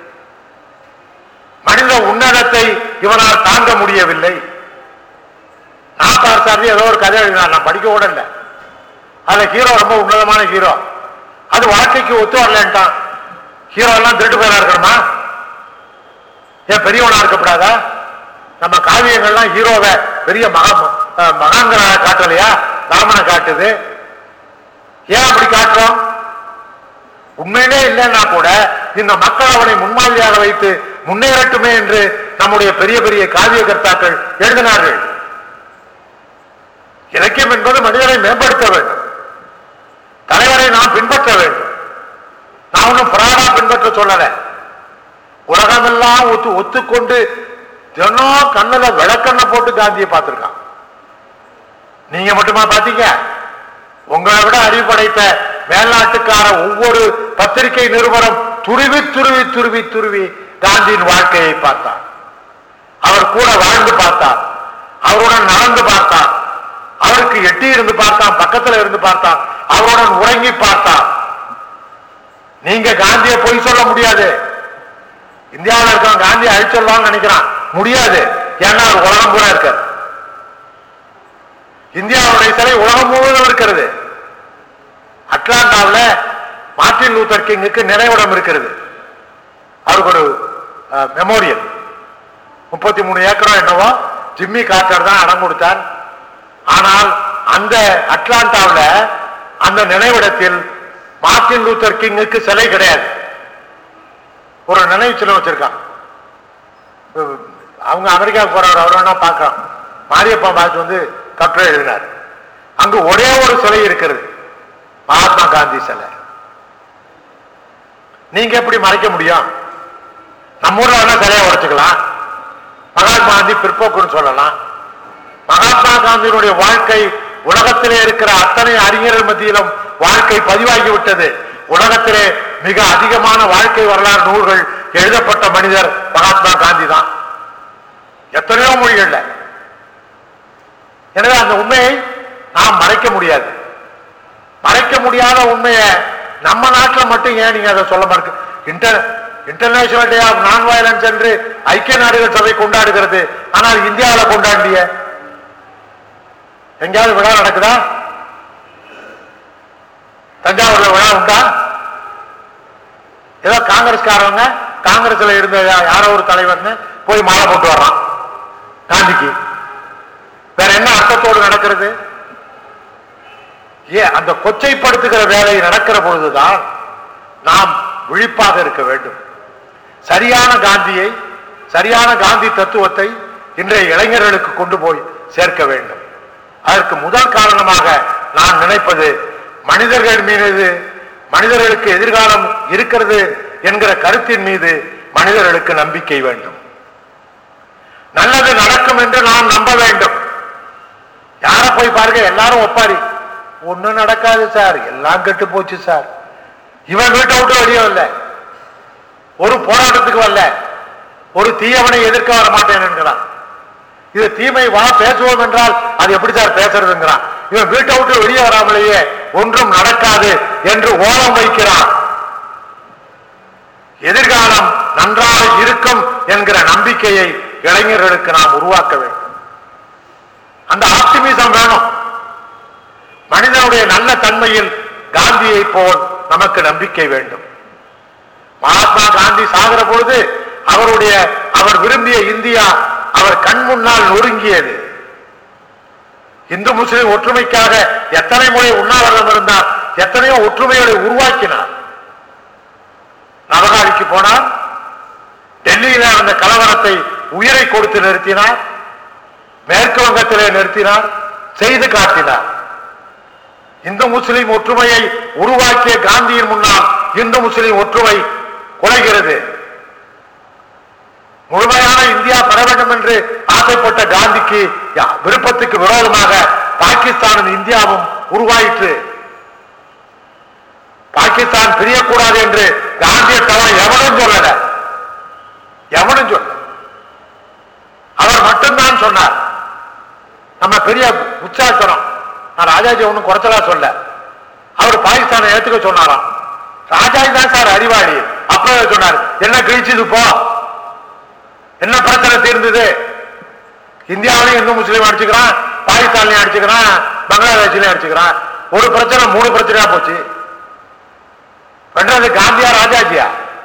மனித உன்னதத்தை இவனால் தாங்க முடியவில்லை நாட்டார் சார்ந்து ஏதோ ஒரு கதை எழுதினார் நான் படிக்க கூட இல்லை அதுல ஹீரோ ரொம்ப உன்னதமான ஹீரோ அது வாழ்க்கைக்கு ஒத்து வரலன்ட்டான் ஹீரோ எல்லாம் திருட்டு பேரா இருக்கணுமா ஏன் பெரியவனா இருக்கக்கூடாதா நம்ம காவியங்கள்லாம் ஹீரோவை பெரிய மகா அஹ், மகான்களாக காட்டலையா ராமனை காட்டுது ஏன் அப்படி காட்டுறோம் உண்மையிலே இல்லைன்னா கூட இந்த மக்கள் அவனை முன்மாதிரியாக வைத்து முன்னேறட்டுமே என்று நம்முடைய பெரிய பெரிய காவிய கர்த்தாக்கள் எழுதினார்கள் இலக்கியம் என்பது மனிதனை மேம்படுத்த வேண்டும் தலைவரை நாம் பின்பற்ற வேண்டும் நான் ஒன்றும் பிராடா பின்பற்ற சொல்லல உலகமெல்லாம் ஒத்து ஒத்துக்கொண்டு தினம் கண்ணுல விளக்கண்ண போட்டு காந்தியை பார்த்திருக்கான் நீங்க மட்டுமா பாத்தீங்க உங்களை விட அறிவு படைத்த மேல்நாட்டுக்கார ஒவ்வொரு பத்திரிகை நிறுவனம் துருவி துருவி துருவி துருவி காந்தியின் வாழ்க்கையை பார்த்தார் அவர் கூட வாழ்ந்து பார்த்தார் அவருடன் நடந்து பார்த்தார் அவருக்கு எட்டி இருந்து பார்த்தான் பக்கத்துல இருந்து பார்த்தான் அவருடன் உறங்கி பார்த்தார் நீங்க காந்தியை பொய் சொல்ல முடியாது இந்தியாவில் இருக்கவன் காந்தியை அழிச்சிடலாம்னு நினைக்கிறான் முடியாது ஏன்னா அவர் உலகம் பூரா இருக்கார் இந்தியாவுடைய சிலை உலகம் முழுவதும் இருக்கிறது அட்லாண்டாவில் மார்ட்டின் லூத்தர் கிங்குக்கு நினைவிடம் இருக்கிறது அவருக்கு ஒரு மெமோரியல் முப்பத்தி மூணு ஏக்கரம் என்னவோ ஜிம்மி கார்ட்டர் தான் இடம் கொடுத்தார் ஆனால் அந்த அட்லாண்டாவில் அந்த நினைவிடத்தில் மார்ட்டின் லூத்தர் கிங்குக்கு சிலை கிடையாது ஒரு நினைவு சின்னம் வச்சிருக்கான் அஹ் அவங்க அமெரிக்காவுக்கு போறவர் அவர் வேணா பார்க்கலாம் மாரியப்பா பாஸ் வந்து கட்டுரை எழுதினார் அங்கு ஒரே ஒரு சிலை இருக்கிறது மகாத்மா காந்தி சிலை நீங்க எப்படி மறைக்க முடியும் நம்ம ஊர்ல வேணா சிலையை உடைச்சுக்கலாம் மகாத்மா காந்தி பிற்போக்குன்னு சொல்லலாம் மகாத்மா காந்தியினுடைய வாழ்க்கை உலகத்திலே இருக்கிற அத்தனை அறிஞர்கள் மத்தியிலும் வாழ்க்கை பதிவாகி விட்டது உலகத்திலே மிக அதிகமான வாழ்க்கை வரலாறு நூல்கள் எழுதப்பட்ட மனிதர் மகாத்மா காந்தி தான் எத்தனையோ மொழிகள்ல எனவே அந்த உண்மையை நாம் மறைக்க முடியாது மறைக்க முடியாத உண்மையை நம்ம நாட்டில் மட்டும் ஏன் நீங்க அதை சொல்ல மாட்டேங்க inter international day of non violence என்று ஐக்கிய நாடுகள் சபை கொண்டாடுகிறது ஆனால் இந்தியாவில் கொண்டாடிய எங்கேயாவது விழா நடக்குதா தஞ்சாவூர்ல விழா உண்டா ஏதோ காங்கிரஸ்காரவங்க காங்கிரஸ்ல இருந்த யா- யாரோ ஒரு தலைவர்னு போய் மாலை போட்டு வர்றான் காந்திக்கு வேற என்ன அர்த்தத்தோடு நடக்கிறது ஏன் அந்த கொச்சைப்படுத்துகிற வேலை நடக்கிற பொழுதுதான் நாம் விழிப்பாக இருக்க வேண்டும் சரியான காந்தியை சரியான காந்தி தத்துவத்தை இன்றைய இளைஞர்களுக்கு கொண்டு போய் சேர்க்க வேண்டும் அதற்கு முதல் காரணமாக நான் நினைப்பது மனிதர்கள் மீது மனிதர்களுக்கு எதிர்காலம் இருக்கிறது என்கிற கருத்தின் மீது மனிதர்களுக்கு நம்பிக்கை வேண்டும் நல்லது நடக்கும் என்று நாம் நம்ப வேண்டும் யார போய் பாருங்க எல்லாரும் ஒப்பாரி ஒண்ணும் நடக்காது சார் எல்லாம் கெட்டு போச்சு சார் இவன் வீட்டை விட்டு வெளியே வரல ஒரு போராட்டத்துக்கு வரல ஒரு தீயவனை எதிர்க்க வர மாட்டேன் என்கிறான் இது தீமை வா பேசுவோம் என்றால் அது எப்படி சார் பேசுறதுங்கிறான் இவன் வீட்டை விட்டு வெளியே வராமலேயே ஒன்றும் நடக்காது என்று ஓலம் வைக்கிறான் எதிர்காலம் நன்றாக இருக்கும் என்கிற நம்பிக்கையை இளைஞர்களுக்கு நாம் உருவாக்க வேண்டும் அந்த ஆப்டிமிசம் வேணும் மனிதனுடைய நல்ல தன்மையில் காந்தியை போல் நமக்கு நம்பிக்கை வேண்டும் மகாத்மா காந்தி சாகிற பொழுது அவருடைய அவர் விரும்பிய இந்தியா அவர் கண் முன்னால் நொறுங்கியது இந்து முஸ்லிம் ஒற்றுமைக்காக எத்தனை முறை உண்ணாவிரதம் இருந்தார் எத்தனையோ ஒற்றுமைகளை உருவாக்கினார் நவகாலிக்கு போனார் டெல்லியில அந்த கலவரத்தை உயிரை கொடுத்து நிறுத்தினார் மேற்கு வங்கத்திலே நிறுத்தினார் செய்து காட்டினார் இந்து முஸ்லிம் ஒற்றுமையை உருவாக்கிய காந்தியின் முன்னால் இந்து முஸ்லிம் ஒற்றுமை குலைகிறது முழுமையான இந்தியா பெற வேண்டும் என்று ஆசைப்பட்ட காந்திக்கு யா- விருப்பத்துக்கு விரோதமாக பாகிஸ்தானும் இந்தியாவும் உருவாயிற்று பாகிஸ்தான் பிரியக்கூடாது என்று காந்தியை தவிர எவனும் சொல்லல எவனும் சொல்ல அவர் மட்டும்தான் சொன்னார் நம்ம பெரிய உற்சாகத்தனம் நான் ராஜாஜி ஒன்றும் குறைச்சலா சொல்ல அவர் பாகிஸ்தானை ஏத்துக்க சொன்னாராம் ராஜாஜி தான் சார் அறிவாளி அப்ப சொன்னார் என்ன கிழிச்சது போ என்ன பிரச்சனை தீர்ந்தது இந்தியாவிலையும் இந்து முஸ்லீம் அடிச்சுக்கிறான் பாகிஸ்தான்லயும் அடிச்சுக்கிறான் பங்களாதேஷ்லயும் அடிச்சுக்கிறான் ஒரு பிரச்சனை மூணு பிரச்சனையா போச்சு பண்றது காந்தியா ராஜாஜியா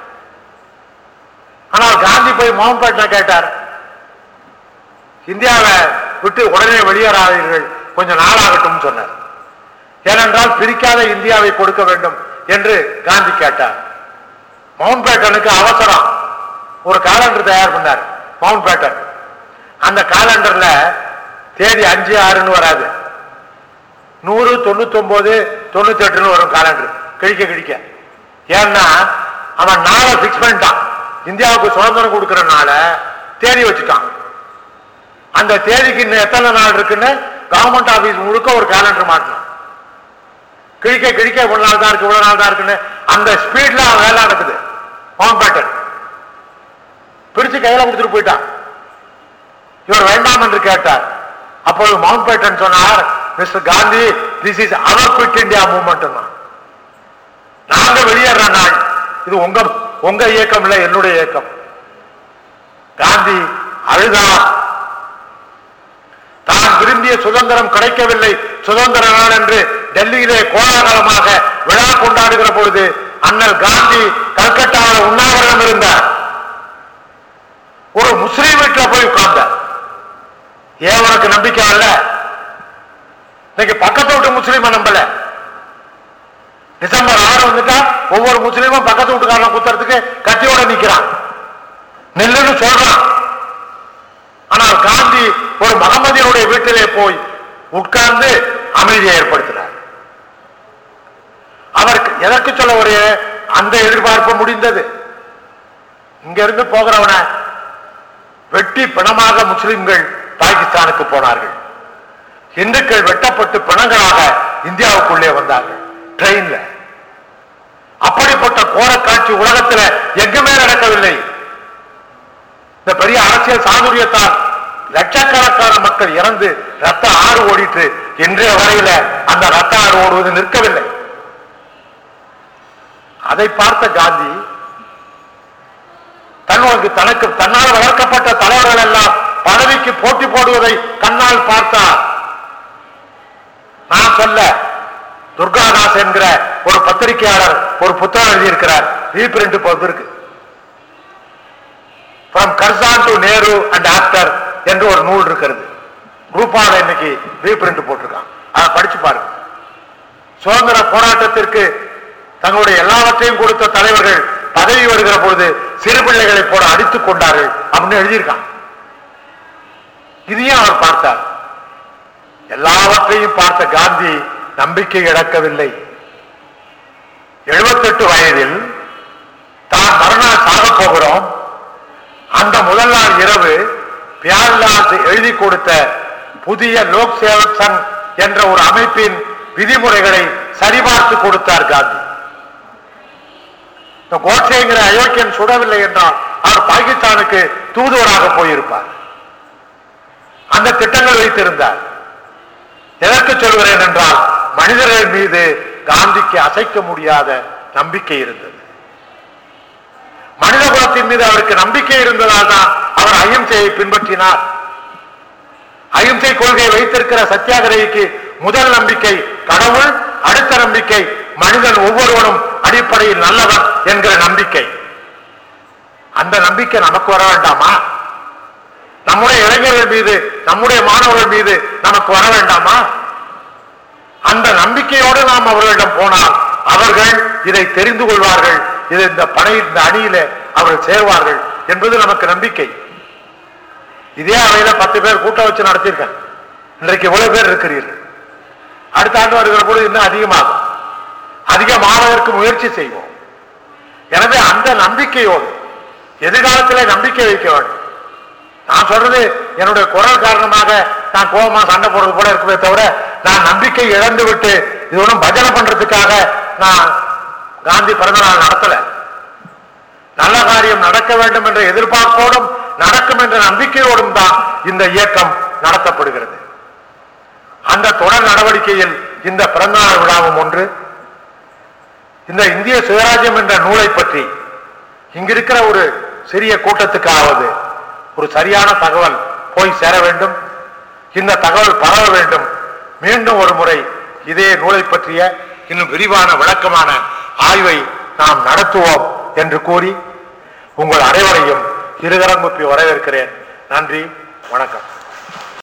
ஆனால் காந்தி போய் மவுண்ட் பேட்டனை கேட்டார் இந்தியாவை விட்டு உடனே வெளியேறாதீர்கள் கொஞ்சம் நாளாகட்டும் சொன்னார் ஏனென்றால் பிரிக்காத இந்தியாவை கொடுக்க வேண்டும் என்று காந்தி கேட்டார் மவுண்ட் பேட்டனுக்கு அவசரம் ஒரு காலண்டர் தயார் பண்ணார் மவுண்ட் பேட்டன் அந்த காலண்டர்ல தேதி அஞ்சு ஆறுன்னு வராது நூறு தொண்ணூத்தி ஒன்பது தொண்ணூத்தி எட்டுன்னு வரும் காலண்டர் கிழிக்க கிழிக்க ஏன்னா அவன் நாளை பிக்ஸ் பண்ணிட்டான் இந்தியாவுக்கு சுதந்திரம் கொடுக்கிற நாளை தேதி வச்சுட்டான் அந்த தேதிக்கு இன்னும் எத்தனை நாள் இருக்குன்னு கவர்மெண்ட் ஆபீஸ் முழுக்க ஒரு கேலண்டர் மாட்டணும் கிழிக்க கிழிக்க இவ்வளவு நாள் தான் இருக்கு இவ்வளவு நாள் தான் இருக்குன்னு அந்த ஸ்பீட்ல அவன் வேலை நடக்குது மவுண்ட் பேட்டன் பிரிச்சு கையில கொடுத்துட்டு போயிட்டான் இவர் வேண்டாம் என்று கேட்டார் அப்பொழுது மவுண்ட் பேட்டன் சொன்னார் mister Gandhi this is our quit India movement நாங்க வெளியேற நாள் இது உங்க உங்க இயக்கம் இல்லை என்னுடைய இயக்கம் காந்தி அழுதார் தான் விரும்பிய சுதந்திரம் கிடைக்கவில்லை சுதந்திர நாள் என்று டெல்லியிலே கோலாகலமாக விழா கொண்டாடுகிற பொழுது அண்ணல் காந்தி கல்கட்டாவில் உண்ணாவிரதம் இருந்தார் ஒரு முஸ்லீம் வீட்டில் போய் உட்கார்ந்தார் ஏன் உனக்கு நம்பிக்கை இல்ல இன்னைக்கு பக்கத்து வீட்டு முஸ்லீமை நம்பல டிசம்பர் ஆறு வந்துட்டா ஒவ்வொரு முஸ்லீமும் பக்கத்து வீட்டுக்காரனை குத்துறதுக்கு கத்தியோட நிக்கிறான் நெல்லுன்னு சொல்றான் ஆனால் காந்தி ஒரு மகமதியனுடைய வீட்டிலே போய் உட்கார்ந்து அமைதியை ஏற்படுத்தினார் அவருக்கு எதற்கு சொல்ல ஒரு அந்த எதிர்பார்ப்பு முடிந்தது இங்க இருந்து போகிறவன வெட்டி பிணமாக முஸ்லிம்கள் பாகிஸ்தானுக்கு போனார்கள் இந்துக்கள் வெட்டப்பட்டு பிணங்களாக இந்தியாவுக்குள்ளே வந்தார்கள் ட்ரெயின்ல அப்படிப்பட்ட கோரக்காட்சி உலகத்துல எங்குமே நடக்கவில்லை இந்த பெரிய அரசியல் சாதுரியத்தால் லட்சக்கணக்கான மக்கள் இறந்து ரத்த ஆறு ஓடிட்டு இன்றைய வரையில அந்த ரத்த ஆறு ஓடுவது நிற்கவில்லை அதை பார்த்த காந்தி தன்னுக்கு தனக்கு தன்னால் வளர்க்கப்பட்ட தலைவர்கள் எல்லாம் பதவிக்கு போட்டி போடுவதை கண்ணால் பார்த்தார் நான் சொல்ல துர்காதாஸ் என்கிற ஒரு பத்திரிகையாளர் ஒரு புத்தகம் எழுதியிருக்கிறார் ரீபிரிண்ட் இருக்கு from Curzon to Nehru and after என்று ஒரு நூல் இருக்கிறது ரூபால இன்னைக்கு ரீபிரிண்ட் போட்டிருக்கான் அதை படிச்சு பாருங்க சுதந்திர போராட்டத்திற்கு தங்களுடைய எல்லாவற்றையும் கொடுத்த தலைவர்கள் பதவி வருகிற பொழுது சிறு பிள்ளைகளை போல அடித்துக் கொண்டார்கள் அப்படின்னு எழுதியிருக்கான் இதையும் அவர் பார்த்தார் எல்லாவற்றையும் பார்த்த காந்தி நம்பிக்கை இழக்கவில்லை 78 வயதில் தான் மறுநாள் சாக போகிறோம் அந்த முதல் நாள் இரவு பியார்லால் எழுதி கொடுத்த புதிய லோக் சேவக் சங் என்ற ஒரு அமைப்பின் விதிமுறைகளை சரிபார்த்து கொடுத்தார் காந்தி இந்த கோட்சேங்கிற அயோக்கியன் சுடவில்லை என்றால் அவர் பாகிஸ்தானுக்கு தூதுவராக போயிருப்பார் அந்த திட்டங்கள் வைத்திருந்தார் எதற்கு சொல்கிறேன் என்றால் மனிதர்கள் மீது காந்திக்கு அசைக்க முடியாத நம்பிக்கை இருந்தது மனித குலத்தின் மீது அவருக்கு நம்பிக்கை இருந்ததால் தான் அவர் அகிம்சையை பின்பற்றினார் அகிம்சை கொள்கையை வைத்திருக்கிற சத்தியாகிரகிக்கு முதல் நம்பிக்கை கடவுள் அடுத்த நம்பிக்கை மனிதன் ஒவ்வொருவனும் அடிப்படையில் நல்லவன் என்கிற நம்பிக்கை அந்த நம்பிக்கை நமக்கு வர வேண்டாமா நம்முடைய இளைஞர்கள் மீது நம்முடைய மாணவர்கள் மீது நமக்கு வர வேண்டாமா அந்த நம்பிக்கையோடு நாம் அவர்களிடம் போனால் அவர்கள் இதை தெரிந்து கொள்வார்கள் இது இந்த படை இந்த அணியில அவர்கள் சேர்வார்கள் என்பது நமக்கு நம்பிக்கை இதே அவையில பத்து பேர் கூட்டம் வச்சு நடத்தியிருக்கேன் இன்றைக்கு இவ்வளவு பேர் இருக்கிறீர்கள் அடுத்த ஆண்டு வருகிற பொழுது இன்னும் அதிகமாகும் அதிகமாவதற்கு முயற்சி செய்வோம் எனவே அந்த நம்பிக்கையோடு எதிர்காலத்திலே நம்பிக்கை வைக்க வேண்டும் நான் சொல்றது என்னுடைய குரல் காரணமாக நான் கோபமா சண்டை போடுறது போல இருக்குமே தவிர நான் நம்பிக்கை இழந்து விட்டு இது ஒன்றும் பஜனை பண்றதுக்காக நான் காந்தி பிறந்த நாள் நடத்தல நல்ல காரியம் நடக்க வேண்டும் என்ற எதிர்பார்ப்போடும் நடக்கும் என்ற நம்பிக்கையோடும் தான் இந்த இயக்கம் நடத்தப்படுகிறது அந்த தொடர் நடவடிக்கையில் இந்த பிறந்தநாள் விழாவும் ஒன்று இந்த இந்திய சுயராஜ்யம் என்ற நூலை பற்றி இங்கிருக்கிற ஒரு சிறிய கூட்டத்துக்காவது ஒரு சரியான தகவல் போய் சேர வேண்டும் இந்த தகவல் பரவ வேண்டும் மீண்டும் ஒரு முறை இதே நூலை பற்றிய இன்னும் விரிவான விளக்கமான ஆய்வை நாம் நடத்துவோம் என்று கூறி உங்கள் அனைவரையும் இருகரம் குப்பி வரவேற்கிறேன் நன்றி வணக்கம்